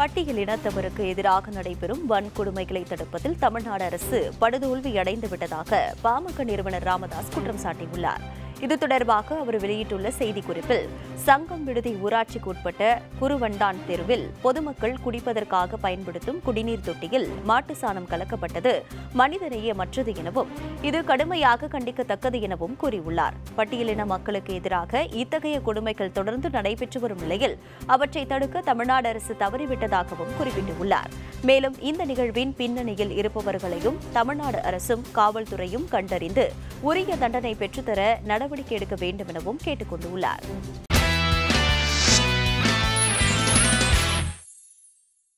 பட்டியலினத்தவருக்கு எதிராக நடைபெறும் வன்கொடுமைகளை தடுப்பதில் தமிழ்நாடு அரசு படுதோல்வி அடைந்து விட்டதாக பாமக நிறுவனர் ராமதாஸ் குற்றம் சாட்டியுள்ளார் இது தொடர்பாக அவர் வெளியிட்டுள்ள செய்திக்குறிப்பில் சங்கம் விடுதி ஊராட்சிக்கு உட்பட்ட குருவண்டான் தெருவில் பொதுமக்கள் குடிப்பதற்காக பயன்படுத்தும் குடிநீர் தொட்டியில் மாட்டு சாணம் கலக்கப்பட்டது மனிதநேயமற்றது எனவும் இது கடுமையாக கண்டிக்கத்தக்கது எனவும் கூறியுள்ளார் பட்டியலின மக்களுக்கு எதிராக இத்தகைய கொடுமைகள் தொடர்ந்து நடைபெற்று வரும் நிலையில் அவற்றை தடுக்க தமிழ்நாடு அரசு தவறிவிட்டதாகவும் குறிப்பிட்டுள்ளார் மேலும் இந்த நிகழ்வின் பின்னணியில் இருப்பவர்களையும் தமிழ்நாடு அரசும் காவல்துறையும் கண்டறிந்து உரிய தண்டனை பெற்றுத்தர நடவடிக்கை எடுக்க வேண்டும் எனவும் கேட்டுக் கொண்டுள்ளார்